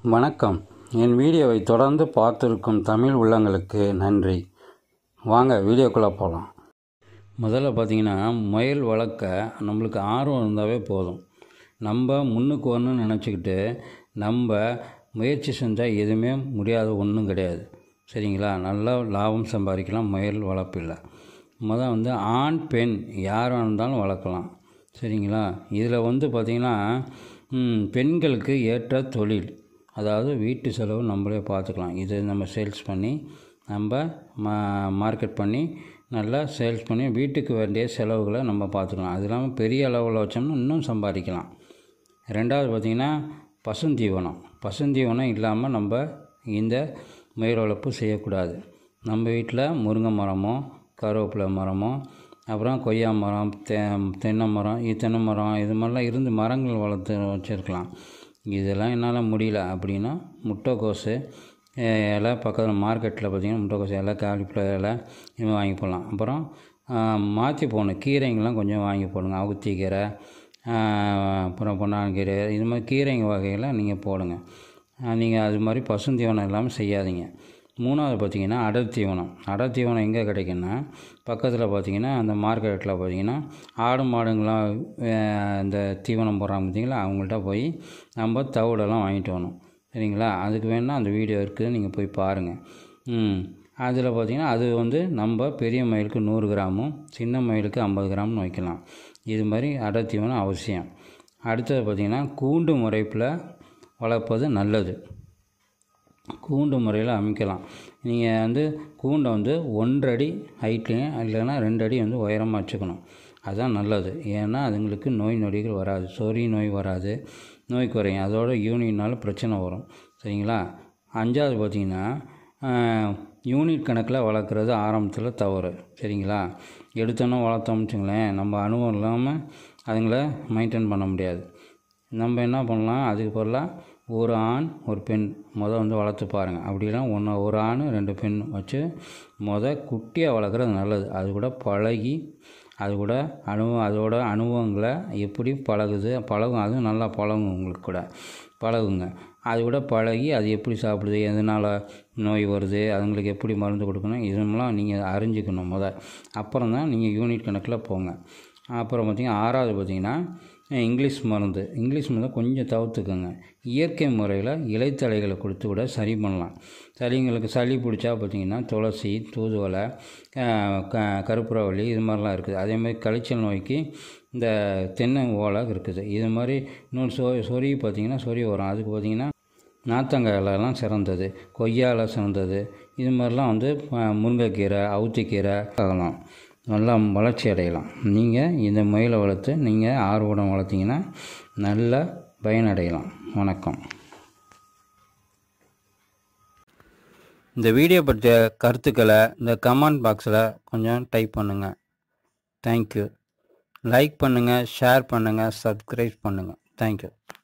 வணக்கம் என் வீடியோவை தொடர்ந்து பார்த்திருக்கும் தமிழ் உள்ளங்களுக்கு நன்றி வாங்க வீடியோக்குள்ளே போகலாம் முதல்ல பார்த்தீங்கன்னா முயல் வளர்க்க நம்மளுக்கு ஆர்வம் இருந்தாவே போதும் நம்ம முன்னுக்கு வரணும்னு நினச்சிக்கிட்டு நம்ம முயற்சி செஞ்சால் எதுவுமே முடியாத ஒன்றும் கிடையாது சரிங்களா நல்லா லாபம் சம்பாதிக்கலாம் முயல் வளர்ப்பில் முதல் வந்து ஆண் பெண் யாராக இருந்தாலும் வளர்க்கலாம் சரிங்களா இதில் வந்து பார்த்திங்கன்னா ம், பெண்களுக்கு ஏற்ற தொழில் அதாவது வீட்டு செலவு நம்மளே பார்த்துக்கலாம் இது நம்ம சேல்ஸ் பண்ணி நம்ம மா மார்க்கெட் பண்ணி நல்லா சேல்ஸ் பண்ணி வீட்டுக்கு வேண்டிய செலவுகளை நம்ம பார்த்துக்கலாம் அது இல்லாமல் பெரிய அளவில் வச்சோம்னா இன்னும் சம்பாதிக்கலாம் ரெண்டாவது பார்த்திங்கன்னா பசுந்தீவனம் பசுந்தீவனம் இல்லாமல் நம்ம இந்த முயல் வளர்ப்பு செய்யக்கூடாது நம்ம வீட்டில் முருங்கை மரமோ கருவேப்பிலை மரமோ அப்புறம் கொய்யா மரம் தே தென்னை மரம் இது தென்னை மரம் இது மாதிரிலாம் இருந்து மரங்கள் வளர்த்து வச்சுருக்கலாம் இதெல்லாம் என்னால் முடியல அப்படின்னா முட்டைக்கோஸு அஹ், இலை பக்கத்தில் மார்க்கெட்டில் பார்த்திங்கன்னா முட்டைக்கோஸ் இலை காலிஃப்ளவர் இலை இது மாதிரி வாங்கி போடலாம் அப்புறம் மாற்றி போகணும் கீரைங்கெல்லாம் கொஞ்சம் வாங்கி போடுங்க அவுத்தி கீரை ஆஹ், அப்புறம் பொன்னாங்கீரை இது மாதிரி கீரைங்க வகைகளை நீங்கள் போடுங்க நீங்கள் அது மாதிரி பசுந்தீவனம் இல்லாமல் செய்யாதீங்க மூணாவது பார்த்தீங்கன்னா அடர் தீவனம் அடர் தீவனம் எங்கே கிடைக்குன்னா பக்கத்தில் பார்த்தீங்கன்னா அந்த மார்க்கெட்டில் பார்த்தீங்கன்னா ஆடு மாடுங்களாம் அஹ், இந்த தீவனம் போடுறாங்க பார்த்தீங்களா அவங்கள்ட்ட போய் நம்ம தவிடெல்லாம் வாங்கிட்டு வரணும் சரிங்களா அதுக்கு வேணால் அந்த வீடியோ இருக்குது நீங்கள் போய் பாருங்கள் ம் அதில் பார்த்தீங்கன்னா அது வந்து நம்ம பெரிய மயிலுக்கு நூறு கிராமும் சின்ன மயிலுக்கு ஐம்பது கிராம்னு வைக்கலாம் இது மாதிரி அடர் தீவனம் அவசியம் அடுத்தது பார்த்திங்கன்னா கூண்டு முறைப்பில் வளர்ப்பது நல்லது கூண்டு முறையில் அமைக்கலாம் நீங்கள் வந்து கூண்டை வந்து ஒன்றடி ஹைட்லேயும் இல்லைன்னா ரெண்டு அடி வந்து உயரமாக வச்சுக்கணும் அதுதான் நல்லது ஏன்னா அதுங்களுக்கு நோய் நொடிகள் வராது சொறி நோய் வராது நோய் குறையும் அதோட யூனிட்னால பிரச்சனை வரும் சரிங்களா அஞ்சாவது பார்த்திங்கன்னா யூனிட் கணக்கில் வளர்க்குறது ஆரம்பத்தில் தவறு சரிங்களா எடுத்தோன்னே வளர்த்தோம்னு வச்சுங்களேன் நம்ம அனுபவம் இல்லாமல் அதுங்கள மெயின்டைன் பண்ண முடியாது நம்ம என்ன பண்ணலாம் அதுக்கு பதிலாக ஒரு ஆண் ஒரு பெண் மொதல் வந்து வளர்த்து பாருங்கள் அப்படிலாம் ஒன்று ஒரு ஆண் ரெண்டு பெண் வச்சு மொதல் குட்டியாக வளர்க்குறது நல்லது அது கூட பழகி அது கூட அனுபவம் அதோட அனுபவங்களை எப்படி பழகுது பழகும் அதுவும் நல்லா பழகும் உங்களுக்கு கூட பழகுங்க அது கூட பழகி அது எப்படி சாப்பிடுது எதனால் நோய் வருது அதுங்களுக்கு எப்படி மருந்து கொடுக்கணும் இதெல்லாம் நீங்கள் அறிஞ்சிக்கணும் முத அப்புறம் தான் நீங்கள் யூனிட் கணக்கில் போங்க அப்புறம் பார்த்திங்கன்னா ஆறாவது பார்த்திங்கன்னா இங்கிலீஷ் மருந்து இங்கிலீஷ் மருந்து கொஞ்சம் தவிர்த்துக்கோங்க இயற்கை முறையில் இலைத்தழைகளை கொடுத்து கூட சரி பண்ணலாம் சளிங்களுக்கு சளி பிடிச்சா பார்த்திங்கன்னா துளசி தூதுவளை அஹ், க கருப்புரவள்ளி இது மாதிரிலாம் இருக்குது அதே மாதிரி கழிச்சல் நோய்க்கு இந்த தென்னை ஓலை இருக்குது இது மாதிரி இன்னொரு சொ சொறி பார்த்திங்கன்னா சொறி வரும் அதுக்கு பார்த்திங்கன்னா நாத்தங்காய் இலைலாம் சிறந்தது கொய்யா இலை சிறந்தது இது மாதிரிலாம் வந்து அஹ், முருங்கைக்கீரை அவுத்திக்கீரை ஆகலாம் நல்லா வளர்ச்சி அடையலாம் நீங்கள் இந்த முயலை வளர்த்து நீங்கள் ஆர்வடம் வளர்த்தீங்கன்னா நல்ல பயனடையலாம் வணக்கம் இந்த வீடியோ பற்றிய கருத்துக்களை இந்த கமெண்ட் பாக்ஸில் கொஞ்சம் டைப் பண்ணுங்கள் தேங்க்யூ லைக் பண்ணுங்கள் ஷேர் பண்ணுங்கள் சப்ஸ்கிரைப் பண்ணுங்கள் தேங்க்யூ